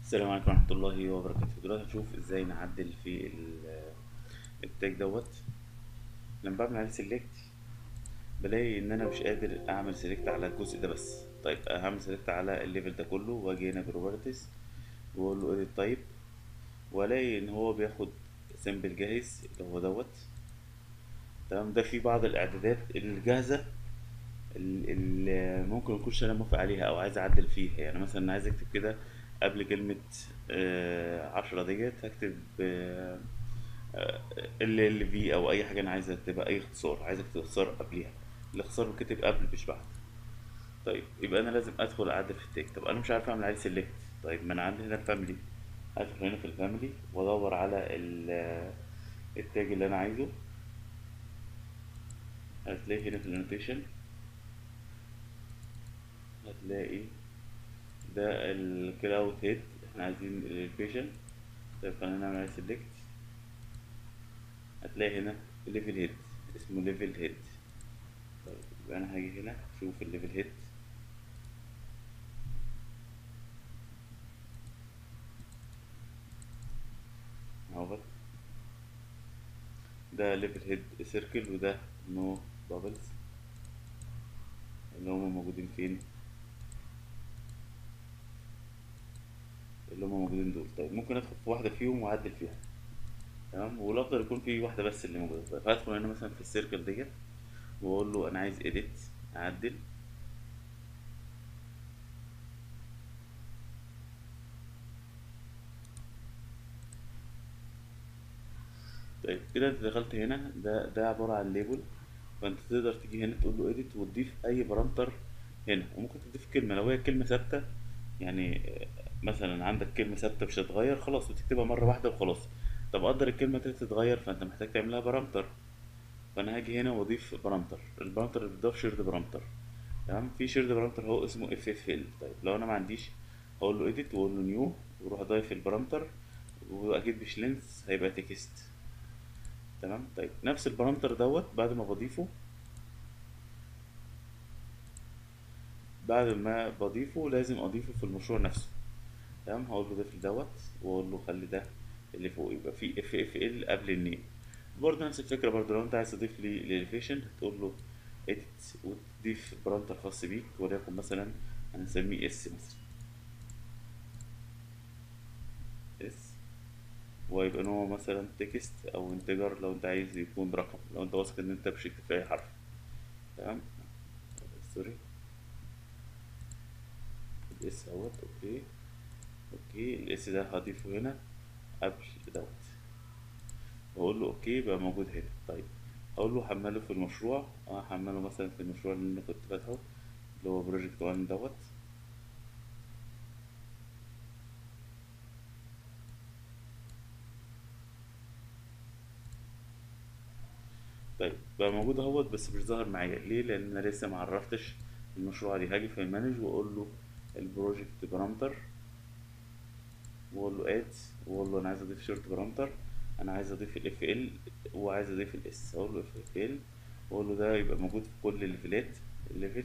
السلام عليكم ورحمة الله وبركاته دلوقتي هنشوف ازاي نعدل في ال- التاج دوت لما بعمل عليه سيلكت بلاقي ان انا مش قادر اعمل سيلكت على الجزء ده بس طيب هعمل سيلكت على الليفل ده كله واجي هنا بروبرتيز واقول له edit type والاقي ان هو بياخد سيمبل جاهز اللي هو دوت تمام ده في بعض الاعدادات الجاهزة اللي ممكن مكنش انا موافق عليها او عايز اعدل فيها يعني مثلا عايز اكتب كده قبل كلمة آه، عشرة ديت هكتب ال ال في او اي حاجة انا عايز اكتبها اي اختصار عايز اكتب اختصار قبليها الاختصار بيتكتب قبل مش بعد طيب يبقى انا لازم ادخل اعدل في التاج طب انا مش عارف اعمل عليه سيلكت طيب ما انا عندي هنا الفاميلي ادخل هنا في الفاميلي وادور على ال- التاج اللي انا عايزه هتلاقي هنا في الانوتيشن هتلاقي ده الكلاود هيد احنا عايزين الاليفيشن طيب خلينا نعمل عليه سيلكت هتلاقي هنا ليفل هيد اسمه ليفل هيد طيب يبقى انا هاجي هنا اشوف الليفل هيد اهوت ده ليفل هيد سيركل وده نو بابلز اللي هما موجودين فين اللي هما موجودين دول طيب ممكن ادخل في واحدة فيهم واعدل فيها تمام والافضل يكون في واحدة بس اللي موجودة طيب هدخل هنا مثلا في السيركل ديت واقول له انا عايز edit اعدل طيب كده انت دخلت هنا ده ده عبارة عن ليبل فانت تقدر تيجي هنا تقول له edit وتضيف اي بارامتر هنا وممكن تضيف كلمة لو هي كلمة ثابتة يعني آه، مثلا عندك كلمة ثابتة مش هتتغير خلاص بتكتبها مرة واحدة وخلاص طب قدر الكلمة دي تتغير فانت محتاج تعملها بارامتر فانا هاجي هنا واضيف بارامتر البارامتر اللي بيضاف شيرد بارامتر تمام في شيرد بارامتر هو اسمه اف اف ال طيب لو انا ما عنديش هقول له edit واقول له نيو واروح اضيف البارامتر واكيد مش لينس هيبقى تكست تمام طيب نفس البارامتر دوت بعد ما بضيفه بعد ما بضيفه لازم اضيفه في المشروع نفسه تمام هقول له ضيف لي دوت واقول له خلي ده اللي فوق يبقى في اف اف ال قبل النيم برضه نفس الفكره برضه لو انت عايز تضيف لي الاليفيشن هتقول له edit وتضيف بارامتر خاص بيك وليكن مثلا هنسميه اس مثلا اس ويبقى نوعه مثلا تكست او انتجر لو انت عايز يكون رقم لو انت واثق ان انت مش هتكتب في اي حرف تمام سوري الاس اهوت اوكي اوكي الاس ده هضيفه هنا قبل دوت واقول له اوكي بقى موجود هنا طيب اقول له حمله في المشروع اه حمله مثلا في المشروع اللي انا كنت فاتحه اللي هو بروجكت 1 دوت طيب بقى موجود اهوت بس مش ظاهر معايا ليه لان انا لسه ما عرفتش المشروع دي هاجي في المانج واقول له البروجكت بارامتر واقول له اد واقول له انا عايز اضيف شورت بارامتر انا عايز اضيف الاف ال وعايز اضيف الاس اقول له اف ال واقول له ده يبقى موجود في كل الليفلات الليفل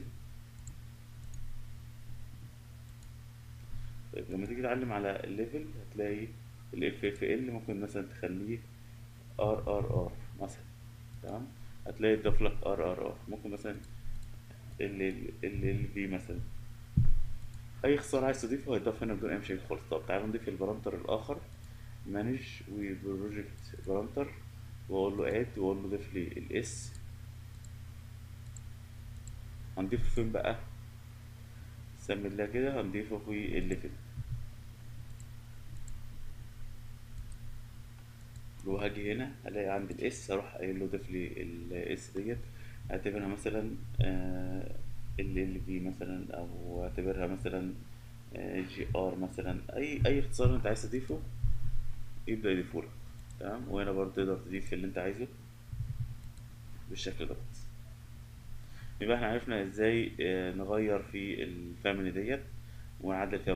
طيب لما تيجي تعلم على الليفل هتلاقي الاف اف ال ممكن مثلا تخليه ار ار ار مثلا تمام هتلاقي اتضاف لك ار ار ار ممكن مثلا ال ال ال في مثلا اي اختصار عايز تضيفه هيتضاف هنا بدون اي مشاكل خالص طب تعالى نضيف البارامتر الاخر مانج وبروجكت بارامتر واقول له اد واقول له ضيف لي الاس هنضيفه فين بقى سمي الله كده هنضيفه في الليفل وهاجي هنا الاقي عندي الاس اروح قايل له ضيف لي الاس ديت اعتبرها مثلا ال ال في مثلا او اعتبرها مثلا جي ار مثلا اي اي اختصار انت عايز تضيفه يبدا يضيفه لك تمام وهنا برضه تقدر تضيف اللي انت عايزه بالشكل دوت يبقى احنا عرفنا ازاي آه، نغير في الفاميلي ديت ونعدل فيها